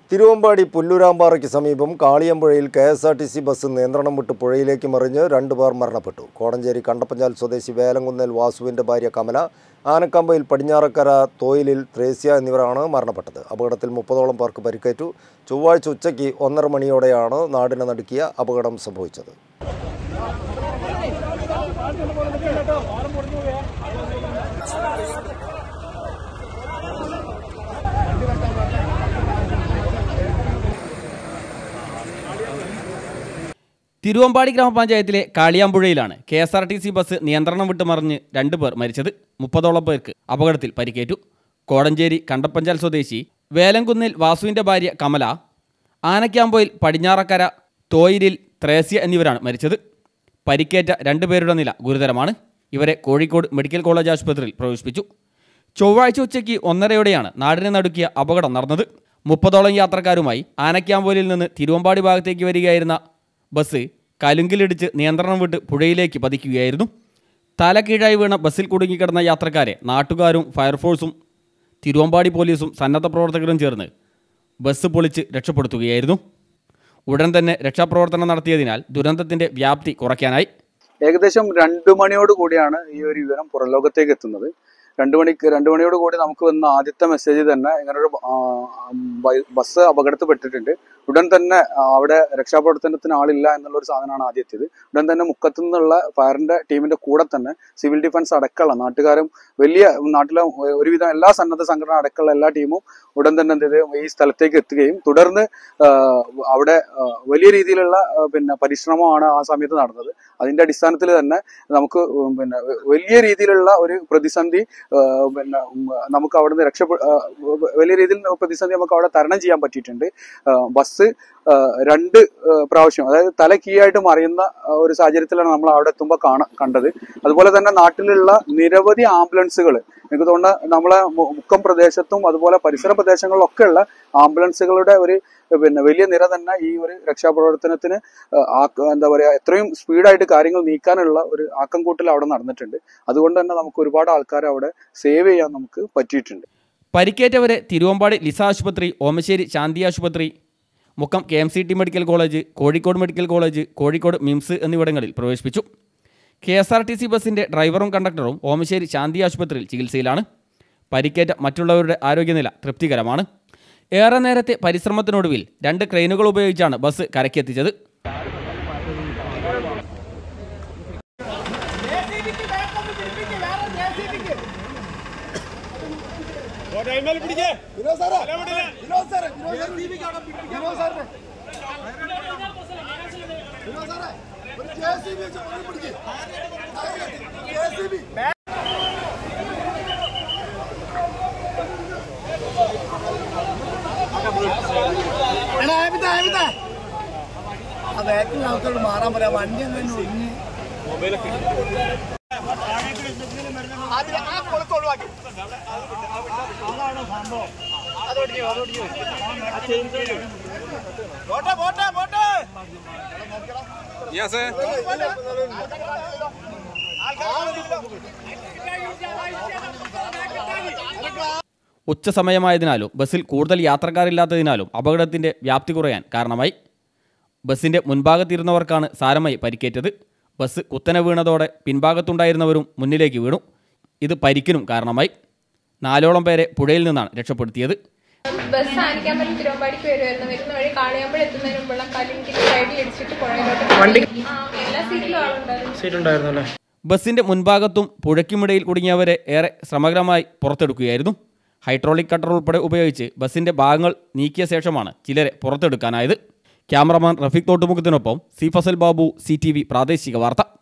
തിരുവമ്പാടി പുല്ലൂരാമ്പാറയ്ക്ക് സമീപം കാളിയമ്പുഴയിൽ K S R T C bus നിയന്ത്രണം വിട്ട് പുഴയിലേക്ക് മറിഞ്ഞ് രണ്ടുപേർ മരണപ്പെട്ടു കോടഞ്ചേരി കണ്ടപ്പഞ്ചാൽ സ്വദേശി വേലങ്കുന്നേൽ വാസുവിൻ്റെ ഭാര്യ കമല ആനക്കമ്പയിൽ പടിഞ്ഞാറക്കര തോയിലിൽ ത്രേസ്യ എന്നിവരാണ് മരണപ്പെട്ടത് അപകടത്തിൽ മുപ്പതോളം പേർക്ക് പരിക്കേറ്റു ചൊവ്വാഴ്ച ഉച്ചയ്ക്ക് ഒന്നര മണിയോടെയാണ് നാടിനെ നടുക്കിയ അപകടം സംഭവിച്ചത് തിരുവമ്പാടി ഗ്രാമപഞ്ചായത്തിലെ കാളിയാമ്പുഴയിലാണ് K S R T C bus നിയന്ത്രണം വിട്ട് മറിഞ്ഞ് രണ്ട് പേർ മരിച്ചത് മുപ്പതോളം പേർക്ക് അപകടത്തിൽ പരിക്കേറ്റു കോടഞ്ചേരി കണ്ടപ്പഞ്ചാൽ സ്വദേശി വേലംകുന്നിൽ വാസുവിൻ്റെ ഭാര്യ കമല ആനക്കാമ്പോയിൽ പടിഞ്ഞാറക്കര തോയിരിൽ ത്രേസ്യ എന്നിവരാണ് മരിച്ചത് പരിക്കേറ്റ രണ്ടുപേരുടെ നില ഗുരുതരമാണ് ഇവരെ കോഴിക്കോട് മെഡിക്കൽ കോളേജ് ആശുപത്രിയിൽ പ്രവേശിപ്പിച്ചു ചൊവ്വാഴ്ച ഉച്ചയ്ക്ക് ഒന്നരയോടെയാണ് നാടിനെ നടുക്കിയ അപകടം നടന്നത് മുപ്പതോളം യാത്രക്കാരുമായി ആനക്കാമ്പോലിൽ നിന്ന് തിരുവമ്പാടി ഭാഗത്തേക്ക് വരികയായിരുന്ന ബസ് കലുങ്കിലിടിച്ച് നിയന്ത്രണം വിട്ട് പുഴയിലേക്ക് പതിക്കുകയായിരുന്നു തല കീഴായി വീണ ബസ്സിൽ കുടുങ്ങിക്കിടന്ന യാത്രക്കാരെ നാട്ടുകാരും ഫയർഫോഴ്സും തിരുവമ്പാടി പോലീസും സന്നദ്ധ പ്രവർത്തകരും ചേർന്ന് ബസ് പൊളിച്ച് രക്ഷപ്പെടുത്തുകയായിരുന്നു ഉടൻ തന്നെ രക്ഷാപ്രവർത്തനം നടത്തിയതിനാൽ ദുരന്തത്തിന്റെ വ്യാപ്തി കുറയ്ക്കാനായി ഏകദേശം രണ്ടു മണിയോട് കൂടിയാണ് ഈ ഒരു വിവരം പുറംലോകത്തേക്ക് എത്തുന്നത് രണ്ടു മണിക്ക് രണ്ടു മണിയോട് കൂടി നമുക്ക് വന്ന ആദ്യത്തെ മെസ്സേജ് തന്നെ ഇങ്ങനൊരു ആ, ബൈ- ബസ് അപകടത്തിൽപ്പെട്ടിട്ടുണ്ട് ഉടൻ തന്നെ ആ, അവിടെ രക്ഷാപ്രവർത്തനത്തിന് ആളില്ല എന്നുള്ള ഒരു സാധനമാണ് ആദ്യം എത്തിയത് ഉടൻ തന്നെ മുക്കത്തു നിന്നുള്ള ഫയറിന്റെ ടീമിന്റെ കൂടെ തന്നെ സിവിൽ ഡിഫൻസ് അടക്കമുള്ള നാട്ടുകാരും വലിയ നാട്ടിലെ ഒരുവിധം എല്ലാ സന്നദ്ധ സംഘടന അടക്കമുള്ള എല്ലാ ടീമും ഉടൻ തന്നെ എന്ത് ചെയ്ത് ഈ സ്ഥലത്തേക്ക് എത്തുകയും തുടർന്ന് ആ, അവിടെ ആ, വലിയ രീതിയിലുള്ള ആ, പിന്നെ പരിശ്രമമാണ് ആ സമയത്ത് നടന്നത് അതിന്റെ അടിസ്ഥാനത്തിൽ തന്നെ നമുക്ക് ഉം പിന്നെ വലിയ രീതിയിലുള്ള ഒരു പ്രതിസന്ധി ആ, പിന്നെ ഉം, നമുക്ക് അവിടെ നിന്ന് രക്ഷപ്പെ ആ, വലിയ രീതിയിൽ പ്രതിസന്ധി നമുക്ക് അവിടെ തരണം ചെയ്യാൻ പറ്റിയിട്ടുണ്ട് ആ, ബസ് ആ, രണ്ട് ആ, പ്രാവശ്യം അതായത് തല കീഴായിട്ട് മറിയുന്ന ആ, ഒരു സാഹചര്യത്തിലാണ് നമ്മൾ അവിടെ എത്തുമ്പോൾ കാണ കണ്ടത് അതുപോലെ തന്നെ നാട്ടിലുള്ള നിരവധി ആംബുലൻസുകൾ എനിക്ക് തോന്നുന്നു നമ്മളെ മു- മുക്കം പ്രദേശത്തും അതുപോലെ പരിസര പ്രദേശങ്ങളിലൊക്കെ ഉള്ള ആംബുലൻസുകളുടെ ഒരു പിന്നെ വലിയ നിര തന്നെ ഈ ഒരു രക്ഷാപ്രവർത്തനത്തിന് ആ, ആക്ക- എന്താ പറയാ എത്രയും സ്പീഡായിട്ട് കാര്യങ്ങൾ നീക്കാനുള്ള ഒരു ആക്കം കൂട്ടൽ അവിടെ നടന്നിട്ടുണ്ട് അതുകൊണ്ട് തന്നെ നമുക്ക് ഒരുപാട് ആൾക്കാരെ അവിടെ സേവ് ചെയ്യാൻ നമുക്ക് പറ്റിയിട്ടുണ്ട് പരിക്കേറ്റവരെ തിരുവമ്പാടി ലിസ ആശുപത്രി ഓമശ്ശേരി ശാന്തി ആശുപത്രി Mukkam K M C T medical college Kozhikode medical college Kozhikode MIMS എന്നിവിടങ്ങളിൽ പ്രവേശിപ്പിച്ചു K S R T C ബസിൻ്റെ ഡ്രൈവറും കണ്ടക്ടറും ഓമശ്ശേരി ശാന്തി ആശുപത്രിയിൽ ചികിത്സയിലാണ് പരിക്കേറ്റ മറ്റുള്ളവരുടെ ആരോഗ്യനില തൃപ്തികരമാണ് ഏറെ നേരത്തെ പരിശ്രമത്തിനൊടുവിൽ രണ്ട് ക്രെയിനുകൾ ഉപയോഗിച്ചാണ് ബസ് കരയ്ക്കെത്തിച്ചത് എടാ, ആമിത, ആമിത. ആ ബാക്കിൽ ആൾക്കാരോട് മാറാൻ പറയാം വണ്ടി അങ്ങനെ ഒഴിഞ്ഞ് അതില് ആ കുളത്ത് ഒഴിവാക്കി. അതാണ് സംഭവം. അതൊടിഞ്ഞു, അതൊടിഞ്ഞു. പോട്ടെ, പോട്ടെ, പോട്ടെ. ഉച്ചസമയമായതിനാലും ബസ്സിൽ കൂടുതൽ യാത്രക്കാരില്ലാത്തതിനാലും അപകടത്തിൻ്റെ വ്യാപ്തി കുറയാൻ കാരണമായി ബസ്സിൻ്റെ മുൻഭാഗത്തിരുന്നവർക്കാണ് സാരമായി പരിക്കേറ്റത് ബസ് കുത്തനെ വീണതോടെ പിൻഭാഗത്തുണ്ടായിരുന്നവരും മുന്നിലേക്ക് വീണു ഇത് പരിക്കിനും കാരണമായി നാലോളം പേരെ പുഴയിൽ നിന്നാണ് രക്ഷപ്പെടുത്തിയത് ബസ് ആനിക്കാമ്പലം തിരുവമ്പാടിക്ക് വരുമായിരുന്നു വരുന്ന വഴി കാളിയാമ്പഴം എത്തുന്നതിന് മുമ്പുള്ള കലിങ്കിൽ സൈഡിൽ അടിച്ചിട്ട് പുഴയിലോട്ട് വണ്ടി എല്ലാ സീറ്റിലും ആളുണ്ടായിരുന്നു ബസ്സിൻ്റെ മുൻഭാഗത്തും പുഴയ്ക്കുമിടയിൽ കുടുങ്ങിയവരെ ഏറെ ശ്രമകരമായി പുറത്തെടുക്കുകയായിരുന്നു ഹൈഡ്രോളിക് കട്ടർ ഉൾപ്പെടെ ഉപയോഗിച്ച് ബസ്സിൻ്റെ ഭാഗങ്ങൾ നീക്കിയ ശേഷമാണ് ചിലരെ പുറത്തെടുക്കാനായത് ക്യാമറമാൻ റഫീഖ് തോട്ടുമുഖത്തിനൊപ്പം സി ഫസൽ ബാബു സി പ്രാദേശിക വാർത്ത